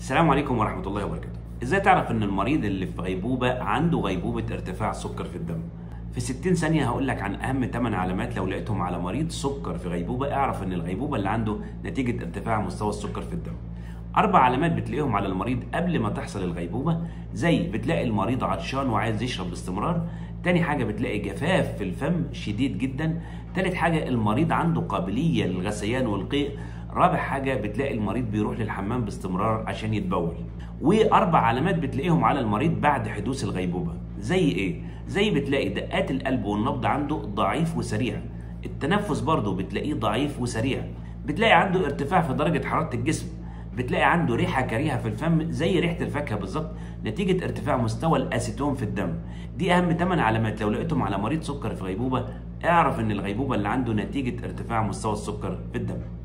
السلام عليكم ورحمة الله وبركاته ازاي تعرف ان المريض اللي في غيبوبة عنده غيبوبة ارتفاع السكر في الدم في 60 ثانية هقول لك عن أهم 8 علامات لو لقيتهم على مريض سكر في غيبوبة اعرف إن الغيبوبة اللي عنده نتيجة ارتفاع مستوى السكر في الدم. أربع علامات بتلاقيهم على المريض قبل ما تحصل الغيبوبة زي بتلاقي المريض عطشان وعايز يشرب باستمرار. تاني حاجة بتلاقي جفاف في الفم شديد جدا. تالت حاجة المريض عنده قابلية للغثيان والقيء. رابع حاجة بتلاقي المريض بيروح للحمام باستمرار عشان يتبول. وأربع علامات بتلاقيهم على المريض بعد حدوث الغيبوبة زي إيه؟ زي بتلاقي دقات القلب والنبض عنده ضعيف وسريع التنفس برضه بتلاقيه ضعيف وسريع بتلاقي عنده ارتفاع في درجة حرارة الجسم بتلاقي عنده ريحة كريهة في الفم زي ريحة الفاكهة بالظبط نتيجة ارتفاع مستوى الأسيتون في الدم دي أهم 8 علامات لو لقيتهم على مريض سكر في غيبوبة اعرف إن الغيبوبة اللي عنده نتيجة ارتفاع مستوى السكر في الدم